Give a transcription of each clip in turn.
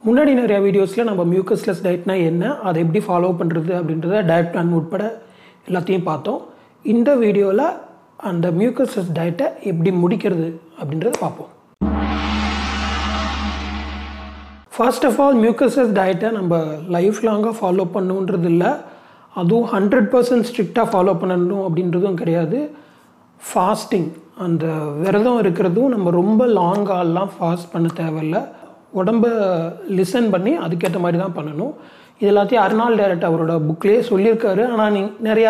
முன்னாடி நிறையா வீடியோஸில் நம்ம மியூக்கஸ்லெஸ் டயட்னா என்ன அதை எப்படி ஃபாலோ பண்ணுறது அப்படின்றத டயட் பிளான் உட்பட எல்லாத்தையும் பார்த்தோம் இந்த வீடியோவில் அந்த மியூக்கஸ்லெஸ் டயட்டை எப்படி முடிக்கிறது அப்படின்றத பார்ப்போம் ஃபர்ஸ்ட் ஆஃப் ஆல் மியூக்கஸஸ் டயட்டை நம்ம லைஃப் லாங்காக ஃபாலோ பண்ணுன்றது இல்லை அதுவும் ஹண்ட்ரட் பர்சன்ட் ஸ்ட்ரிக்டாக ஃபாலோ பண்ணணும் அப்படின்றதும் கிடையாது ஃபாஸ்டிங் அந்த விரதம் இருக்கிறதும் நம்ம ரொம்ப லாங்காலாம் ஃபாஸ்ட் பண்ண தேவையில்ல உடம்ப லிசன் பண்ணி அதுக்கேற்ற மாதிரி தான் பண்ணணும் இது எல்லாத்தையும் அருணாள் டேரக்ட் அவரோட புக்லேயே சொல்லியிருக்காரு ஆனால் நீ நிறையா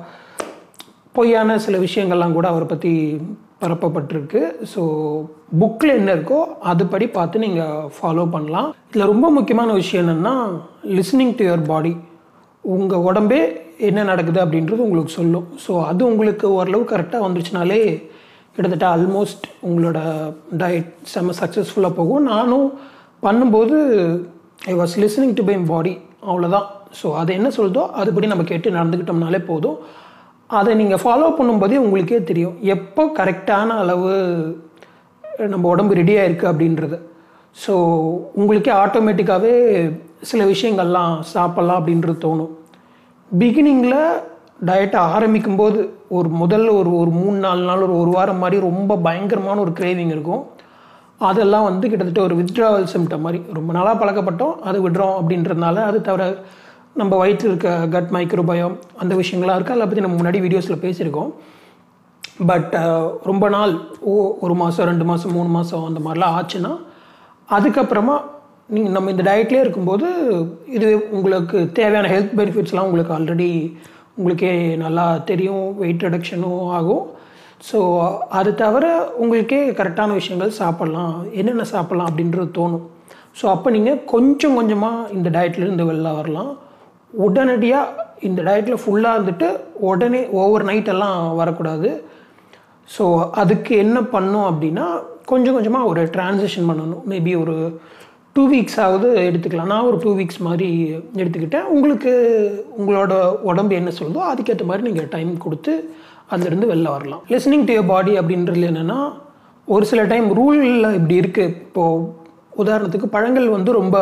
பொய்யான சில விஷயங்கள்லாம் கூட அவரை பற்றி பரப்பப்பட்டிருக்கு ஸோ புக்கில் என்ன இருக்கோ அதுபடி பார்த்து நீங்கள் ஃபாலோ பண்ணலாம் இதில் ரொம்ப முக்கியமான விஷயம் என்னென்னா லிஸ்னிங் டு யுவர் பாடி உங்கள் உடம்பே என்ன நடக்குது அப்படின்றது உங்களுக்கு சொல்லும் ஸோ அது உங்களுக்கு ஓரளவு கரெக்டாக வந்துருச்சுனாலே கிட்டத்தட்ட ஆல்மோஸ்ட் உங்களோட டயட் செம்ம சக்ஸஸ்ஃபுல்லாக போகும் நானும் பண்ணும்போது I was listening to my body அவ்வளோதான் ஸோ அது என்ன சொல்லுதோ அதுபடி நம்ம கேட்டு நடந்துக்கிட்டோம்னாலே போதும் அதை நீங்கள் ஃபாலோ பண்ணும்போதே உங்களுக்கே தெரியும் எப்போ கரெக்டான அளவு நம்ம உடம்பு ரெடியாக இருக்குது அப்படின்றது ஸோ உங்களுக்கே ஆட்டோமேட்டிக்காகவே சில விஷயங்கள்லாம் சாப்பிட்லாம் அப்படின்றது தோணும் பிகினிங்கில் டயட்டை ஆரம்பிக்கும் போது ஒரு முதல்ல ஒரு ஒரு மூணு நாலு நாள் ஒரு ஒரு வாரம் மாதிரி ரொம்ப பயங்கரமான ஒரு கிரேவிங் இருக்கும் அதெல்லாம் வந்து கிட்டத்தட்ட ஒரு வித்ட்ராவல் சிம்டம் மாதிரி ரொம்ப நாளாக பழக்கப்பட்டோம் அது விடுறோம் அப்படின்றதுனால அது தவிர நம்ம வயிற்றில் இருக்க கட் மைக்ரோபயம் அந்த விஷயங்கள்லாம் இருக்குது அதை பற்றி நம்ம முன்னாடி வீடியோஸில் பேசியிருக்கோம் பட் ரொம்ப நாள் ஓ ஒரு மாதம் ரெண்டு மாதம் மூணு மாதம் அந்த மாதிரிலாம் ஆச்சுன்னா அதுக்கப்புறமா நீங்கள் நம்ம இந்த டயட்லேயே இருக்கும்போது இது உங்களுக்கு தேவையான ஹெல்த் பெனிஃபிட்ஸ்லாம் உங்களுக்கு ஆல்ரெடி உங்களுக்கே நல்லா தெரியும் வெயிட் ரிடக்ஷனும் ஆகும் ஸோ அது தவிர உங்களுக்கே கரெக்டான விஷயங்கள் சாப்பிட்லாம் என்னென்ன சாப்பிட்லாம் அப்படின்றது தோணும் ஸோ அப்போ நீங்கள் கொஞ்சம் கொஞ்சமாக இந்த டயட்லேருந்து வெளில வரலாம் உடனடியாக இந்த டயட்டில் ஃபுல்லாக இருந்துட்டு உடனே ஓவர் நைட் எல்லாம் வரக்கூடாது ஸோ அதுக்கு என்ன பண்ணும் அப்படின்னா கொஞ்சம் கொஞ்சமாக ஒரு டிரான்சிஷன் பண்ணணும் மேபி ஒரு டூ வீக்ஸ் ஆகுது எடுத்துக்கலாம் நான் ஒரு டூ வீக்ஸ் மாதிரி எடுத்துக்கிட்டேன் உங்களுக்கு உங்களோட உடம்பு என்ன சொல்லுதோ அதுக்கேற்ற மாதிரி நீங்கள் டைம் கொடுத்து அதுலேருந்து வெளில வரலாம் லிஸ்னிங் டு யர் பாடி அப்படின்றது என்னென்னா ஒரு சில டைம் ரூலில் இப்படி இருக்குது இப்போது உதாரணத்துக்கு பழங்கள் வந்து ரொம்ப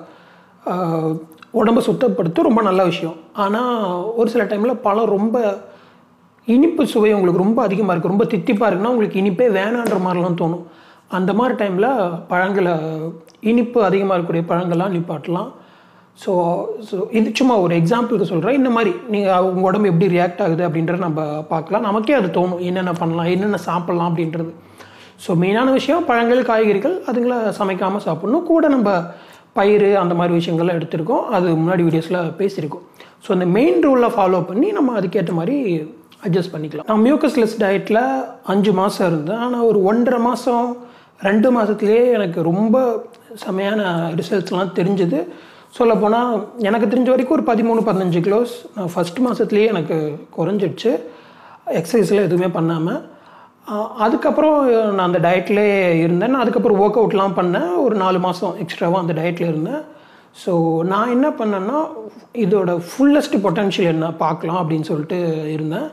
உடம்பை சுத்தப்படுத்தும் ரொம்ப நல்ல விஷயம் ஆனால் ஒரு சில டைமில் பழம் ரொம்ப இனிப்பு சுவை உங்களுக்கு ரொம்ப அதிகமாக இருக்குது ரொம்ப தித்திப்பாக இருக்குன்னா உங்களுக்கு இனிப்பே வேணான்ற மாதிரிலாம் தோணும் அந்த மாதிரி டைமில் பழங்களை இனிப்பு அதிகமாக இருக்கக்கூடிய பழங்கள்லாம் நிப்பாட்டலாம் ஸோ ஸோ இது சும்மா ஒரு எக்ஸாம்பிளுக்கு சொல்கிறேன் இந்த மாதிரி நீங்கள் உங்கள் உடம்பு எப்படி ரியாக்ட் ஆகுது அப்படின்றத நம்ம பார்க்கலாம் நமக்கே அது தோணும் என்னென்ன பண்ணலாம் என்னென்ன சாப்பிட்லாம் அப்படின்றது ஸோ மெயினான விஷயம் பழங்கள் காய்கறிகள் அதுங்களை சமைக்காமல் சாப்பிட்ணும் கூட நம்ம பயிர் அந்த மாதிரி விஷயங்கள்லாம் எடுத்திருக்கோம் அது முன்னாடி வீடியோஸில் பேசியிருக்கோம் ஸோ அந்த மெயின் ரூலை ஃபாலோ பண்ணி நம்ம அதுக்கேற்ற மாதிரி அட்ஜஸ்ட் பண்ணிக்கலாம் நான் மியூக்கஸ்லெஸ் டயட்டில் அஞ்சு மாதம் இருந்தேன் ஆனால் ஒரு ஒன்றரை மாதம் ரெண்டு மாதத்துலேயே எனக்கு ரொம்ப செமையான ரிசல்ட்ஸ்லாம் தெரிஞ்சுது சொல்லப்போனால் எனக்கு தெரிஞ்ச வரைக்கும் ஒரு பதிமூணு பதினஞ்சு கிலோஸ் நான் ஃபஸ்ட் மாதத்துலேயே எனக்கு குறைஞ்சிடுச்சு எக்ஸசைஸில் எதுவுமே பண்ணாமல் அதுக்கப்புறம் நான் அந்த டயட்லேயே இருந்தேன் நான் அதுக்கப்புறம் ஒர்க் அவுட்லாம் பண்ணேன் ஒரு நாலு மாதம் எக்ஸ்ட்ராவாக அந்த டயட்டில் இருந்தேன் ஸோ நான் என்ன பண்ணேன்னா இதோட ஃபுல்லஸ்ட் பொட்டன்ஷியல் என்ன பார்க்கலாம் அப்படின்னு சொல்லிட்டு இருந்தேன்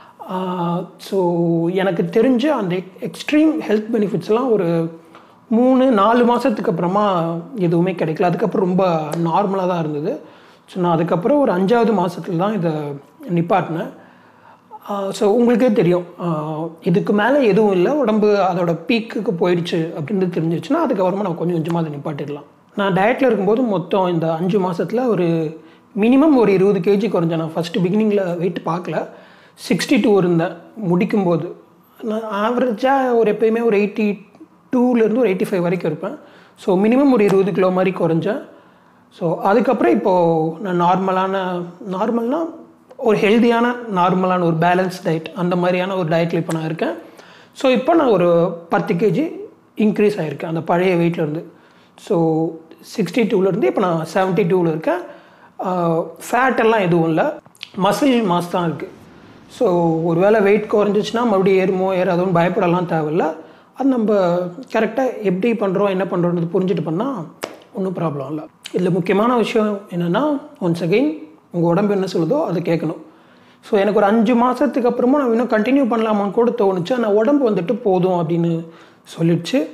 ஸோ எனக்கு தெரிஞ்ச அந்த எக்ஸ்ட்ரீம் ஹெல்த் பெனிஃபிட்ஸ்லாம் ஒரு மூணு நாலு மாதத்துக்கு அப்புறமா எதுவுமே கிடைக்கல அதுக்கப்புறம் ரொம்ப நார்மலாக தான் இருந்தது ஸோ நான் அதுக்கப்புறம் ஒரு அஞ்சாவது மாதத்துல தான் இதை நிப்பாட்டினேன் ஸோ உங்களுக்கே தெரியும் இதுக்கு மேலே எதுவும் இல்லை உடம்பு அதோட பீக்குக்கு போயிடுச்சு அப்படின்றது தெரிஞ்சிச்சுன்னா அதுக்கப்புறமா நான் கொஞ்சம் கொஞ்சமாக அதை நிப்பாட்டிடலாம் நான் டயட்டில் இருக்கும்போது மொத்தம் இந்த அஞ்சு மாதத்தில் ஒரு மினிமம் ஒரு இருபது கேஜி குறைஞ்சேன் நான் ஃபஸ்ட்டு பிகினிங்கில் வெயிட் பார்க்கல சிக்ஸ்டி டூ இருந்தேன் முடிக்கும்போது நான் ஆவரேஜாக ஒரு எப்பயுமே ஒரு எயிட்டி டூலேருந்து ஒரு எயிட்டி ஃபைவ் வரைக்கும் இருப்பேன் ஸோ மினிமம் ஒரு இருபது கிலோ மாதிரி குறைஞ்சேன் ஸோ அதுக்கப்புறம் இப்போது நான் நார்மலான நார்மல்னால் ஒரு ஹெல்த்தியான நார்மலான ஒரு பேலன்ஸ் டயட் அந்த மாதிரியான ஒரு டயட்டில் இப்போ நான் இருக்கேன் ஸோ இப்போ நான் ஒரு பத்து கேஜி இன்க்ரீஸ் ஆகிருக்கேன் அந்த பழைய வெயிட்லேருந்து ஸோ சிக்ஸ்டி டூலேருந்து இப்போ நான் செவன்ட்டி டூவில் இருக்கேன் ஃபேட் எல்லாம் எதுவும் இல்லை மசில் மாஸ் தான் இருக்குது ஸோ ஒரு வேளை வெயிட் குறைஞ்சிச்சுன்னா மறுபடியும் ஏறுமோ ஏறாதோன்னு பயப்படலாம் தேவையில்ல அது நம்ம கரெக்டாக எப்படி பண்ணுறோம் என்ன பண்ணுறோன்றது புரிஞ்சுட்டு பண்ணால் ஒன்றும் ப்ராப்ளம் இல்லை இதில் முக்கியமான விஷயம் என்னென்னா ஒன்ஸ் அகெயின் உங்கள் உடம்பு என்ன சொல்லுதோ அதை கேட்கணும் ஸோ எனக்கு ஒரு அஞ்சு மாதத்துக்கு அப்புறமா நான் இன்னும் கண்டினியூ பண்ணலாமான்னு கூட தோணுச்சு ஆனால் உடம்பு வந்துட்டு போதும் அப்படின்னு சொல்லிடுச்சு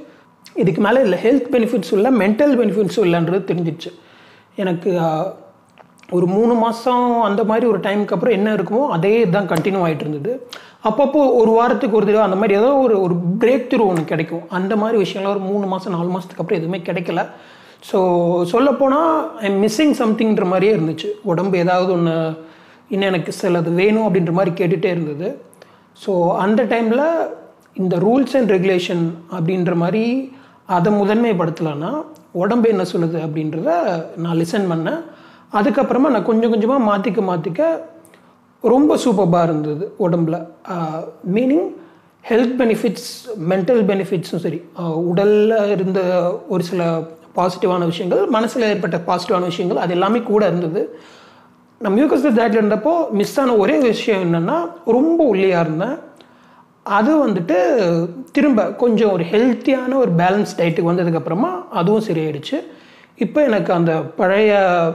இதுக்கு மேலே இல்லை ஹெல்த் பெனிஃபிட்ஸ் இல்லை மென்டல் பெனிஃபிட்ஸும் இல்லைன்றது தெரிஞ்சிடுச்சு எனக்கு ஆஹ், ஒரு மூணு மாதம் அந்த மாதிரி ஒரு டைமுக்கு அப்புறம் என்ன இருக்குமோ அதே தான் கண்டினியூ ஆகிட்டு இருந்தது அப்பப்போ ஒரு வாரத்துக்கு ஒரு தடவை அந்த மாதிரி ஏதோ ஒரு ஒரு பிரேக் த்ரூ ஒன்று கிடைக்கும் அந்த மாதிரி விஷயம்லாம் ஒரு மூணு மாதம் நாலு மாதத்துக்கு அப்புறம் எதுவுமே கிடைக்கல ஸோ சொல்லப்போனால் ஐ மிஸ்ஸிங் சம்திங்ன்ற மாதிரியே இருந்துச்சு உடம்பு ஏதாவது ஒன்று இன்னும் எனக்கு சிலது வேணும் அப்படின்ற மாதிரி கேட்டுகிட்டே இருந்தது ஸோ அந்த டைமில் இந்த ரூல்ஸ் அண்ட் ரெகுலேஷன் அப்படின்ற மாதிரி அதை முதன்மைப்படுத்தலைன்னா உடம்பு என்ன சொல்லுது அப்படின்றத நான் லிசன் பண்ணேன் அதுக்கப்புறமா நான் கொஞ்சம் கொஞ்சமாக மாற்றிக்க மாற்றிக்க ரொம்ப சூப்பராக இருந்தது உடம்புல மீனிங் ஹெல்த் பெனிஃபிட்ஸ் மென்டல் பெனிஃபிட்ஸும் சரி உடலில் இருந்த ஒரு சில பாசிட்டிவான விஷயங்கள் மனசில் ஏற்பட்ட பாசிட்டிவான விஷயங்கள் அது எல்லாமே கூட இருந்தது நான் மியூக்கஸ் டயட்டில் இருந்தப்போ மிஸ் ஆன ஒரே விஷயம் என்னென்னா ரொம்ப ஒல்லியாக இருந்தேன் அது வந்துட்டு திரும்ப கொஞ்சம் ஒரு ஹெல்த்தியான ஒரு பேலன்ஸ் டயட்டுக்கு வந்ததுக்கப்புறமா அதுவும் சரியாயிடுச்சு இப்போ எனக்கு அந்த பழைய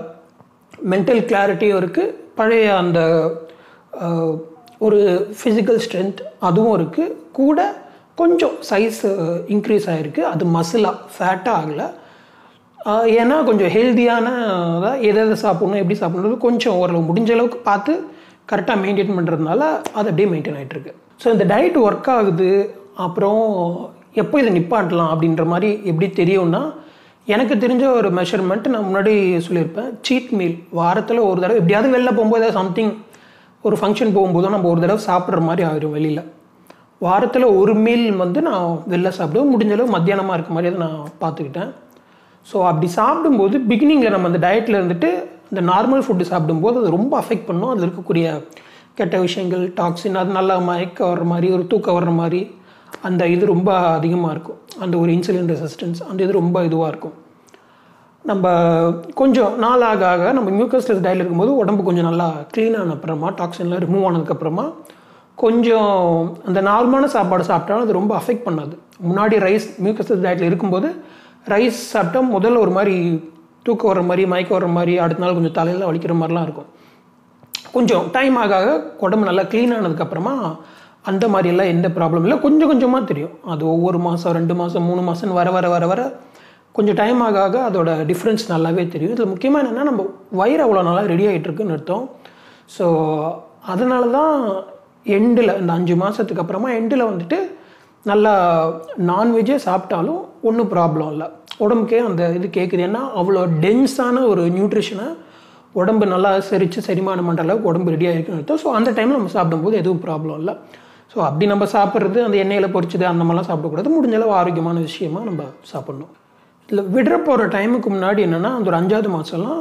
மென்டல் கிளாரிட்டியும் இருக்குது பழைய அந்த அஹ், ஒரு ஃபிசிக்கல் ஸ்ட்ரென்த் அதுவும் இருக்குது கூட கொஞ்சம் சைஸ் இன்க்ரீஸ் ஆகிருக்கு அது மசிலாக ஃபேட்டாக ஆகலை ஆஹ் ஏன்னா கொஞ்சம் ஹெல்த்தியான எதை எதை சாப்பிடணும் எப்படி சாப்பிடணும் கொஞ்சம் ஓரளவு முடிஞ்ச அளவுக்கு பார்த்து கரெக்டாக மெயின்டைன் பண்ணுறதுனால அது அப்படியே மெயின்டைன் ஆகிட்டு இருக்கு ஸோ இந்த டயட் ஒர்க் ஆகுது அப்புறம் எப்போ இதை நிப்பாட்டலாம் அப்படின்ற மாதிரி எப்படி தெரியும்னா எனக்கு தெரிஞ்ச ஒரு மெஷர்மெண்ட் நான் முன்னாடி சொல்லியிருப்பேன் சீட் மீல் வாரத்தில் ஒரு தடவை எப்படியாவது வெளில போகும்போது சம்திங் ஒரு ஃபங்க்ஷன் போகும்போதும் நம்ம ஒரு தடவை சாப்பிட்ற மாதிரி ஆயிரும் வெளியில் வாரத்தில் ஒரு மீல் வந்து நான் வெளில சாப்பிடுவேன் முடிஞ்ச அளவு மத்தியானமாக இருக்க மாதிரி அதை நான் பார்த்துக்கிட்டேன் ஸோ அப்படி சாப்பிடும்போது பிகினிங்கில் நம்ம அந்த டயட்டில் இருந்துட்டு இந்த நார்மல் ஃபுட்டு சாப்பிடும்போது அது ரொம்ப அஃபெக்ட் பண்ணும் அதில் இருக்கக்கூடிய கெட்ட விஷயங்கள் டாக்ஸின் அது நல்லா மயக்க வர்ற மாதிரி ஒரு தூக்கம் வர்ற மாதிரி அந்த இது ரொம்ப அதிகமாக இருக்கும் அந்த ஒரு இன்சுலின் ரெசிஸ்டன்ஸ் அந்த இது ரொம்ப இதுவாக இருக்கும் நம்ம கொஞ்சம் நாள் ஆக ஆக நம்ம மியூக்கஸ்லெஸ் டயல் இருக்கும்போது உடம்பு கொஞ்சம் நல்லா க்ளீன் ஆன அப்புறமா டாக்ஸின்லாம் ரிமூவ் ஆனதுக்கப்புறமா கொஞ்சம் அந்த நார்மலான சாப்பாடு சாப்பிட்டாலும் அது ரொம்ப அஃபெக்ட் பண்ணாது முன்னாடி ரைஸ் மியூக்கஸ்லெஸ் டயட்டில் இருக்கும்போது ரைஸ் சாப்பிட்டா முதல்ல ஒரு மாதிரி தூக்கம் வர மாதிரி மயக்கம் வர மாதிரி அடுத்த நாள் கொஞ்சம் தலையில் வலிக்கிற மாதிரிலாம் இருக்கும் கொஞ்சம் டைம் ஆக ஆக உடம்பு நல்லா க்ளீன் ஆனதுக்கப்புறமா அந்த மாதிரியெல்லாம் எந்த ப்ராப்ளம் இல்லை கொஞ்சம் கொஞ்சமாக தெரியும் அது ஒவ்வொரு மாதம் ரெண்டு மாதம் மூணு மாதம் வர வர வர வர கொஞ்சம் டைம் ஆக ஆக அதோட டிஃப்ரென்ஸ் நல்லாவே தெரியும் இதில் முக்கியமாக என்னென்னா நம்ம வயிறு அவ்வளோ நல்லா ரெடி ஆகிட்டு இருக்குன்னு அர்த்தம் ஸோ அதனால தான் எண்டில் இந்த அஞ்சு மாதத்துக்கு அப்புறமா எண்டில் வந்துட்டு நல்லா நான்வெஜ்ஜே சாப்பிட்டாலும் ஒன்றும் ப்ராப்ளம் இல்லை உடம்புக்கே அந்த இது கேட்குது ஏன்னா அவ்வளோ டென்ஸான ஒரு நியூட்ரிஷனை உடம்பு நல்லா செரித்து செரிமானம் பண்ணுற அளவுக்கு உடம்பு ரெடியாக இருக்குன்னு அர்த்தம் ஸோ அந்த டைமில் நம்ம சாப்பிடும்போது எதுவும் ப்ராப்ளம் இல்லை ஸோ அப்படி நம்ம சாப்பிட்றது அந்த எண்ணெயில் பொரிச்சது அந்த மாதிரிலாம் சாப்பிடக்கூடாது முடிஞ்ச அளவு ஆரோக்கியமான விஷயமா நம்ம சாப்பிட்ணும் இல்லை விடுற போகிற டைமுக்கு முன்னாடி என்னென்னா அந்த ஒரு அஞ்சாவது மாதம்லாம்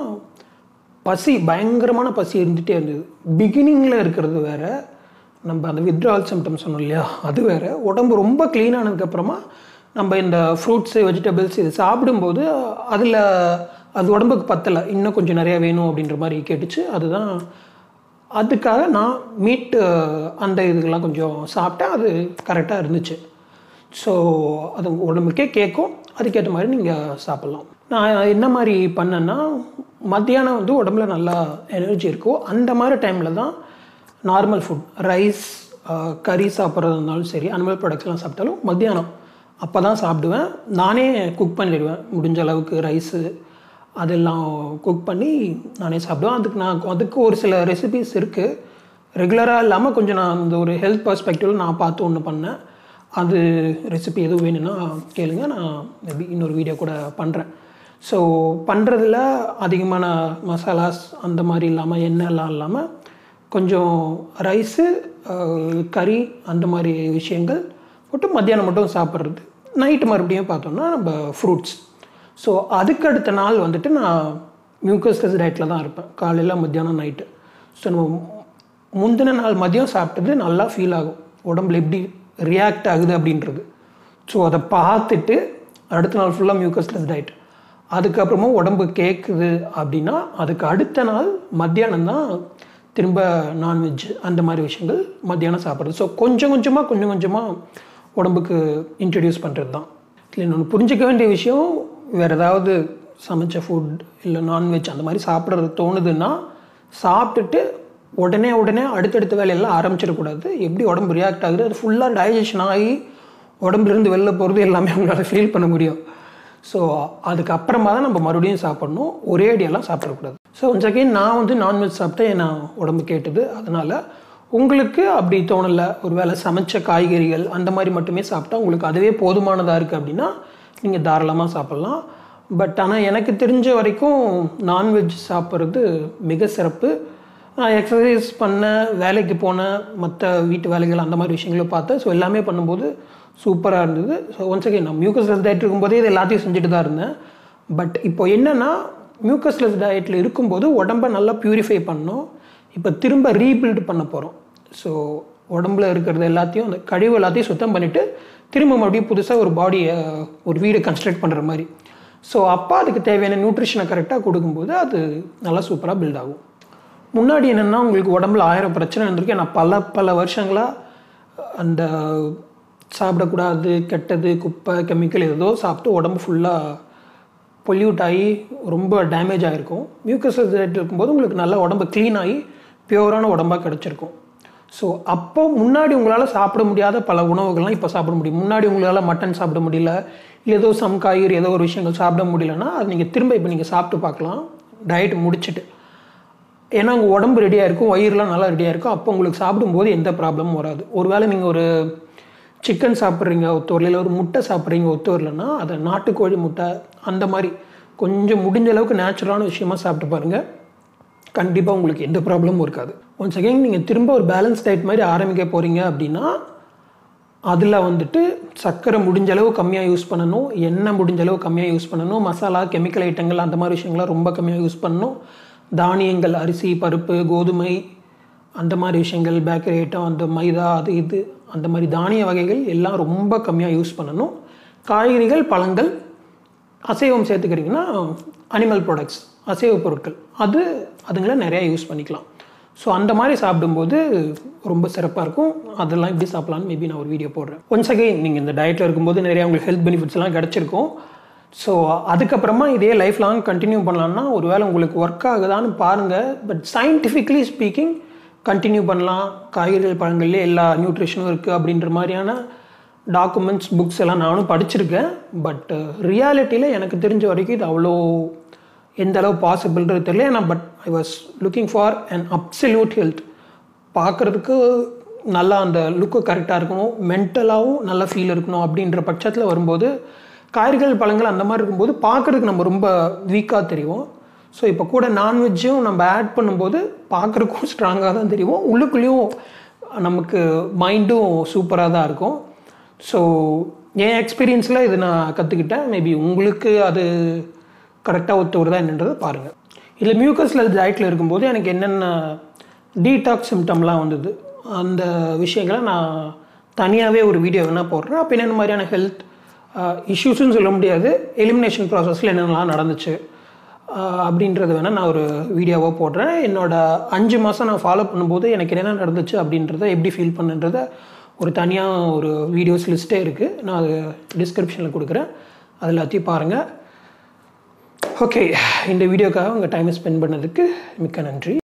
பசி பயங்கரமான பசி இருந்துகிட்டே இருந்தது பிகினிங்கில் இருக்கிறது வேற நம்ம அந்த வித்ட்ரால் சிம்டம் சொன்னோம் இல்லையா அது வேற உடம்பு ரொம்ப க்ளீன் ஆனதுக்கப்புறமா நம்ம இந்த ஃப்ரூட்ஸு வெஜிடபிள்ஸ் இது சாப்பிடும்போது அதில் அது உடம்புக்கு பத்தலை இன்னும் கொஞ்சம் நிறையா வேணும் அப்படின்ற மாதிரி கேட்டுச்சு அதுதான் அதுக்காக நான் மீட்டு அந்த இதுக்கெல்லாம் கொஞ்சம் சாப்பிட்டேன் அது கரெக்டாக இருந்துச்சு ஸோ அது உடம்புக்கே கேட்கும் அதுக்கேற்ற மாதிரி நீங்கள் சாப்பிட்லாம் நான் என்ன மாதிரி பண்ணேன்னா மத்தியானம் வந்து உடம்புல நல்லா எனர்ஜி இருக்கோ அந்த மாதிரி டைமில் தான் நார்மல் ஃபுட் ரைஸ் கறி சாப்பிட்றது இருந்தாலும் சரி அனிமல் ப்ராடக்ட்ஸ்லாம் சாப்பிட்டாலும் மத்தியானம் அப்போ தான் சாப்பிடுவேன் நானே குக் பண்ணிடுவேன் முடிஞ்ச அளவுக்கு ரைஸு அதெல்லாம் குக் பண்ணி நானே சாப்பிடுவேன் அதுக்கு நான் அதுக்கு ஒரு சில ரெசிபிஸ் இருக்குது ரெகுலராக இல்லாமல் கொஞ்சம் நான் அந்த ஒரு ஹெல்த் பர்ஸ்பெக்டிவில் நான் பார்த்து ஒன்று பண்ணேன் அது ரெசிபி எதுவும் வேணும்னா கேளுங்க நான் மேபி இன்னொரு வீடியோ கூட பண்ணுறேன் ஸோ பண்ணுறதுல அதிகமான மசாலாஸ் அந்த மாதிரி இல்லாமல் எண்ணெய்லாம் இல்லாமல் கொஞ்சம் ரைஸு கறி அந்த மாதிரி விஷயங்கள் போட்டு மத்தியானம் மட்டும் சாப்பிட்றது நைட்டு மறுபடியும் பார்த்தோம்னா நம்ம ஃப்ரூட்ஸ் ஸோ அதுக்கு அடுத்த நாள் வந்துட்டு நான் மியூக்கஸ்லெஸ் டயட்டில் தான் இருப்பேன் காலையில் மத்தியானம் நைட்டு ஸோ நம்ம முந்தின நாள் மதியம் சாப்பிட்டது நல்லா ஃபீல் ஆகும் உடம்புல எப்படி ரியாக்ட் ஆகுது அப்படின்றது ஸோ அதை பார்த்துட்டு அடுத்த நாள் ஃபுல்லாக மியூக்கஸ்லெஸ் டயட் அதுக்கப்புறமும் உடம்பு கேட்குது அப்படின்னா அதுக்கு அடுத்த நாள் மத்தியானம் தான் திரும்ப நான்வெஜ் அந்த மாதிரி விஷயங்கள் மத்தியானம் சாப்பிட்றது ஸோ கொஞ்சம் கொஞ்சமாக கொஞ்சம் கொஞ்சமாக உடம்புக்கு இன்ட்ரடியூஸ் பண்ணுறது தான் இல்லை இன்னொன்று புரிஞ்சிக்க வேண்டிய விஷயம் வேறு ஏதாவது சமைச்ச ஃபுட் இல்லை நான்வெஜ் அந்த மாதிரி சாப்பிட்றது தோணுதுன்னா சாப்பிட்டுட்டு உடனே உடனே அடுத்தடுத்த வேலையெல்லாம் ஆரம்பிச்சிடக்கூடாது எப்படி உடம்பு ரியாக்ட் ஆகுது அது ஃபுல்லாக டைஜஷன் ஆகி உடம்புலேருந்து வெளில போகிறது எல்லாமே உங்களால் ஃபீல் பண்ண முடியும் ஸோ அதுக்கப்புறமா தான் நம்ம மறுபடியும் சாப்பிட்ணும் ஒரே அடியெல்லாம் சாப்பிடக்கூடாது ஸோ ஒன்ஸ் அகெயின் நான் வந்து நான்வெஜ் சாப்பிட்டேன் நான் உடம்பு கேட்டது அதனால் உங்களுக்கு அப்படி தோணலை ஒரு வேளை சமைச்ச காய்கறிகள் அந்த மாதிரி மட்டுமே சாப்பிட்டா உங்களுக்கு அதுவே போதுமானதாக இருக்குது அப்படின்னா நீங்கள் தாராளமாக சாப்பிட்லாம் பட் ஆனால் எனக்கு தெரிஞ்ச வரைக்கும் நான்வெஜ் சாப்பிட்றது மிக சிறப்பு நான் எக்ஸசைஸ் பண்ண வேலைக்கு போனேன் மற்ற வீட்டு வேலைகள் அந்த மாதிரி விஷயங்களும் பார்த்தேன் ஸோ எல்லாமே பண்ணும்போது சூப்பராக இருந்தது ஸோ ஒன்ஸ் அகேன் நான் மியூக்கஸ்லெஸ் டயட் இருக்கும்போதே இது எல்லாத்தையும் செஞ்சுட்டு தான் இருந்தேன் பட் இப்போ என்னென்னா மியூக்கஸ்லெஸ் டயட்டில் இருக்கும்போது உடம்ப நல்லா ப்யூரிஃபை பண்ணோம் இப்போ திரும்ப ரீபில்ட் பண்ண போகிறோம் ஸோ உடம்புல இருக்கிறது எல்லாத்தையும் அந்த கழிவு எல்லாத்தையும் சுத்தம் பண்ணிவிட்டு திரும்ப மறுபடியும் புதுசாக ஒரு பாடியை ஒரு வீடை கன்ஸ்ட்ரக்ட் பண்ணுற மாதிரி ஸோ அப்போ அதுக்கு தேவையான நியூட்ரிஷனை கரெக்டாக கொடுக்கும்போது அது நல்லா சூப்பராக பில்ட் ஆகும் முன்னாடி என்னென்னா உங்களுக்கு உடம்புல ஆயிரம் பிரச்சனை இருந்திருக்கு நான் பல பல வருஷங்களாக அந்த சாப்பிடக்கூடாது கெட்டது குப்பை கெமிக்கல் ஏதோ சாப்பிட்டு உடம்பு ஃபுல்லாக பொல்யூட் ஆகி ரொம்ப டேமேஜ் ஆகிருக்கும் மியூக்கஸ் இருக்கும்போது உங்களுக்கு நல்லா உடம்பு க்ளீன் ஆகி பியூரான உடம்பாக கிடச்சிருக்கும் ஸோ அப்போ முன்னாடி உங்களால் சாப்பிட முடியாத பல உணவுகள்லாம் இப்போ சாப்பிட முடியும் முன்னாடி உங்களால் மட்டன் சாப்பிட முடியல இல்லை ஏதோ சம் காய்கறி ஏதோ ஒரு விஷயங்கள் சாப்பிட முடியலன்னா அது நீங்கள் திரும்ப இப்போ நீங்கள் சாப்பிட்டு பார்க்கலாம் டயட் முடிச்சுட்டு ஏன்னா உங்கள் உடம்பு ரெடியாக இருக்கும் வயிறுலாம் நல்லா ரெடியாக இருக்கும் அப்போ உங்களுக்கு சாப்பிடும்போது எந்த ப்ராப்ளமும் வராது ஒருவேளை நீங்கள் ஒரு சிக்கன் சாப்பிட்றீங்க ஒத்தூரில் இல்லை ஒரு முட்டை சாப்பிட்றீங்க ஒத்தூர்லன்னா அதை நாட்டுக்கோழி முட்டை அந்த மாதிரி கொஞ்சம் முடிஞ்ச அளவுக்கு நேச்சுரலான விஷயமா சாப்பிட்டு பாருங்கள் கண்டிப்பாக உங்களுக்கு எந்த ப்ராப்ளமும் இருக்காது ஒன்ஸ் அகெயின் நீங்கள் திரும்ப ஒரு பேலன்ஸ் டயட் மாதிரி ஆரம்பிக்க போகிறீங்க அப்படின்னா அதில் வந்துட்டு சர்க்கரை முடிஞ்ச அளவு கம்மியாக யூஸ் பண்ணணும் எண்ணெய் முடிஞ்ச அளவு கம்மியாக யூஸ் பண்ணணும் மசாலா கெமிக்கல் ஐட்டங்கள் அந்த மாதிரி விஷயங்கள்லாம் ரொம்ப கம்மியாக யூஸ் பண்ணணும் தானியங்கள் அரிசி பருப்பு கோதுமை அந்த மாதிரி விஷயங்கள் பேக்கரி ஐட்டம் அந்த மைதா அது இது அந்த மாதிரி தானிய வகைகள் எல்லாம் ரொம்ப கம்மியாக யூஸ் பண்ணணும் காய்கறிகள் பழங்கள் அசைவம் சேர்த்துக்கிறீங்கன்னா அனிமல் ப்ராடக்ட்ஸ் அசைவ பொருட்கள் அது அதுங்களை நிறையா யூஸ் பண்ணிக்கலாம் ஸோ அந்த மாதிரி சாப்பிடும்போது ரொம்ப சிறப்பாக இருக்கும் அதெல்லாம் எப்படி சாப்பிட்லான்னு மேபி நான் ஒரு வீடியோ போடுறேன் ஒன்ஸ் அகைன் நீங்கள் இந்த டயட்டில் இருக்கும்போது நிறையா உங்களுக்கு ஹெல்த் பெனிஃபிட்ஸ்லாம் கிடச்சிருக்கும் ஸோ அதுக்கப்புறமா இதே லைஃப் லாங் கண்டினியூ பண்ணலான்னா ஒருவேளை உங்களுக்கு ஒர்க் ஆகுதான்னு பாருங்கள் பட் சயின்டிஃபிக்லி ஸ்பீக்கிங் கண்டினியூ பண்ணலாம் காய்கறிகள் பழங்கள்லேயே எல்லா நியூட்ரிஷனும் இருக்குது அப்படின்ற மாதிரியான டாக்குமெண்ட்ஸ் புக்ஸ் எல்லாம் நானும் படிச்சிருக்கேன் பட் ரியாலிட்டியில் எனக்கு தெரிஞ்ச வரைக்கும் இது அவ்வளோ எந்த அளவு பாசிபிள்ன்றது தெரியல ஏன்னா but I was looking for and absolute health பார்க்குறதுக்கு நல்லா அந்த லுக்கு கரெக்டாக இருக்கணும் மென்டலாகவும் நல்ல ஃபீல் இருக்கணும் அப்படின்ற பட்சத்தில் வரும்போது காய்கறிகள் பழங்கள் அந்த மாதிரி இருக்கும்போது பார்க்குறதுக்கு நம்ம ரொம்ப வீக்காக தெரியும் ஸோ இப்போ கூட நான்வெஜ்ஜும் நம்ம ஆட் பண்ணும்போது பார்க்குறக்கும் ஸ்ட்ராங்காக தான் தெரியும் உள்ளுக்குள்ளேயும் நமக்கு மைண்டும் சூப்பராக தான் இருக்கும் ஸோ என் எக்ஸ்பீரியன்ஸில் இது நான் கற்றுக்கிட்டேன் மேபி உங்களுக்கு அது கரெக்டாக ஒத்து வருதா என்னன்றதை பாருங்கள் இதில் மியூக்கஸில் டயட்டில் இருக்கும்போது எனக்கு என்னென்ன டீடாக்ஸ் சிம்டம்லாம் வந்தது அந்த விஷயங்களை நான் தனியாகவே ஒரு வீடியோ வேணால் போடுறேன் அப்போ என்னென்ன மாதிரியான ஹெல்த் இஷ்யூஸ்ன்னு சொல்ல முடியாது எலிமினேஷன் ப்ராசஸில் என்னென்னலாம் நடந்துச்சு அப்படின்றது வேணால் நான் ஒரு வீடியோவாக போடுறேன் என்னோட அஞ்சு மாதம் நான் ஃபாலோ பண்ணும்போது எனக்கு என்னென்ன நடந்துச்சு அப்படின்றத எப்படி ஃபீல் பண்ணுன்றத ஒரு தனியாக ஒரு வீடியோஸ் லிஸ்ட்டே இருக்குது நான் அது டிஸ்கிரிப்ஷனில் கொடுக்குறேன் அது எல்லாத்தையும் பாருங்கள் ஓகே இந்த வீடியோக்காக உங்கள் டைமை ஸ்பெண்ட் பண்ணதுக்கு மிக்க நன்றி